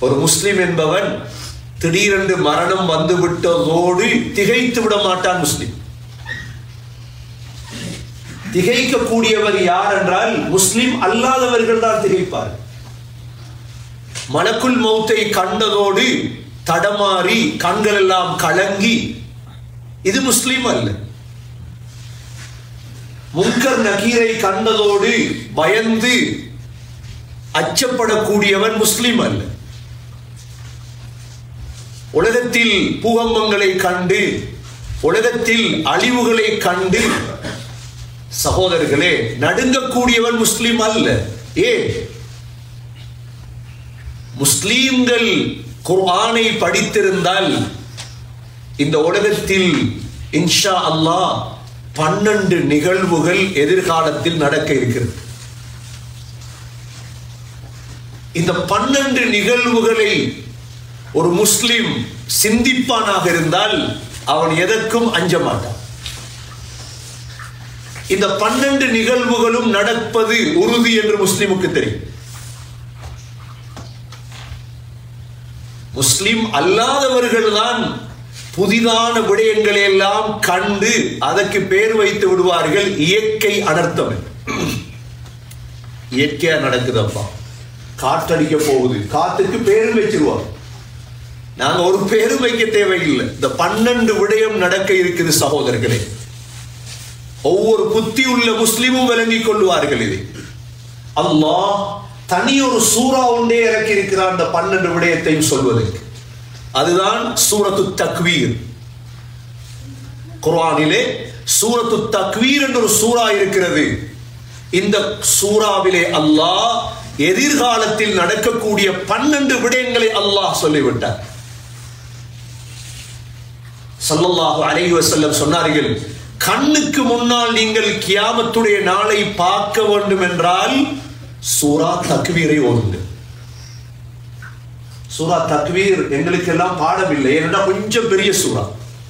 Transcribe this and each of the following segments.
ஒரு முஸ்லிம் என்பவன் திடீரென்று மரணம் வந்துவிட்டதோடு திகைத்து விட மாட்டான் முஸ்லிம் திகைக்கக்கூடியவர் யார் என்றால் முஸ்லிம் அல்லாதவர்கள் தான் திகைப்பார் மலக்குல் மௌத்தை கண்டதோடு தடமாறி கண்கள் எல்லாம் கலங்கி இது முஸ்லிம் அல்ல முன்கர் நகீரை கண்டதோடு பயந்து அச்சப்படக்கூடியவன் முஸ்லிம் அல்ல உலகத்தில் பூகம்பங்களை கண்டு உலகத்தில் அழிவுகளை கண்டு சகோதரர்களே நடுங்கக்கூடியவன் முஸ்லிம் அல்ல ஏன் முஸ்லீம்கள் குர்ஆனை படித்திருந்தால் இந்த உலகத்தில் இன்ஷா அல்லாஹ் பன்னெண்டு நிகழ்வுகள் எதிர்காலத்தில் நடக்க இருக்கிறது இந்த பன்னெண்டு நிகழ்வுகளை ஒரு முஸ்லிம் சிந்திப்பானாக இருந்தால் அவன் எதற்கும் அஞ்ச மாட்டான் இந்த பன்னெண்டு நிகழ்வுகளும் நடப்பது உறுதி என்று முஸ்லிமுக்கு தெரியும் முஸ்லிம் அல்லாதவர்கள் தான் புதிதான விடயங்களை எல்லாம் கண்டு அதற்கு பேர் வைத்து விடுவார்கள் இயற்கை அனர்த்தம் என்று. இயற்கையா நடக்குதப்பா காற்றடிக்க போகுது காத்துக்கு பேரும் வச்சிருவாங்க நாங்க ஒரு பேரும் வைக்க தேவையில்லை இந்த பன்னெண்டு விடயம் நடக்க இருக்குது சகோதரர்களே ஒவ்வொரு புத்தி உள்ள முஸ்லிமும் விளங்கிக் கொள்வார்கள் இதை அல்லாஹ் தனி ஒரு சூறா ஒன்றே இறக்கி இருக்கிறார் அந்த பன்னெண்டு விடயத்தையும் சொல்வதற்கு அதுதான் சூரத்து தக்வீர் குர்ஆனிலே சூரத்து தக்வீர் என்ற ஒரு சூறா இருக்கிறது இந்த சூறாவிலே அல்லாஹ் எதிர்காலத்தில் நடக்கக்கூடிய பன்னெண்டு விடயங்களை அல்லாஹ் சொல்லிவிட்டார் ஸல்லல்லாஹு அலைஹி வஸல்லம் சொன்னார்கள் கண்ணுக்கு முன்னால் நீங்கள் கியாமத்துடைய நாளை பார்க்க வேண்டும் என்றால் சூரா தக்வீரை ஓதுங்கள் சூரா தக்வீர் எங்களுக்கு எல்லாம் பாடமில்லை ஏன்னா கொஞ்சம் பெரிய சூறா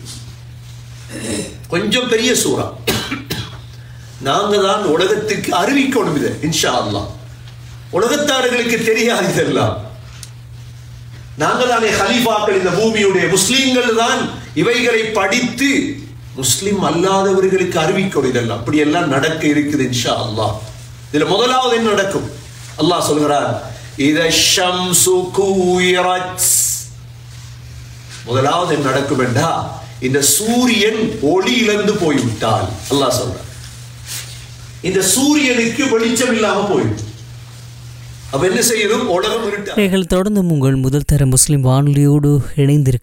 கொஞ்சம் பெரிய சூறா நாங்க தான் உலகத்துக்கு அறிவிக்கணும் இதை இன்ஷா அல்லாஹ் உலகத்தார்களுக்கு தெரியாது இதெல்லாம் நாங்கள் தானே ஹலீஃபாக்கள் இந்த பூமியுடைய முஸ்லீம்கள் தான் இவைகளை படித்து முஸ்லிம் அல்லாதவர்களுக்கு அறிவிக்கணும் இதெல்லாம் அப்படி எல்லாம் நடக்க இருக்குது இன்ஷா அல்லாஹ் இதுல முதலாவது என்ன நடக்கும் அல்லாஹ் சொல்கிறார் இத ஷம்சு கூயிரத் முதலாவது என்ன நடக்கும் என்றா இந்த சூரியன் ஒளி இழந்து போய்விட்டால் அல்லாஹ் சொல்றார் இந்த சூரியனுக்கு வெளிச்சம் இல்லாம போயிடும் அப்ப என்ன செய்யணும் உலகம் இருட்ட நீங்கள் தொடர்ந்து உங்கள் முதல் தர முஸ்லிம் வானொலியோடு இணைந்திருக்க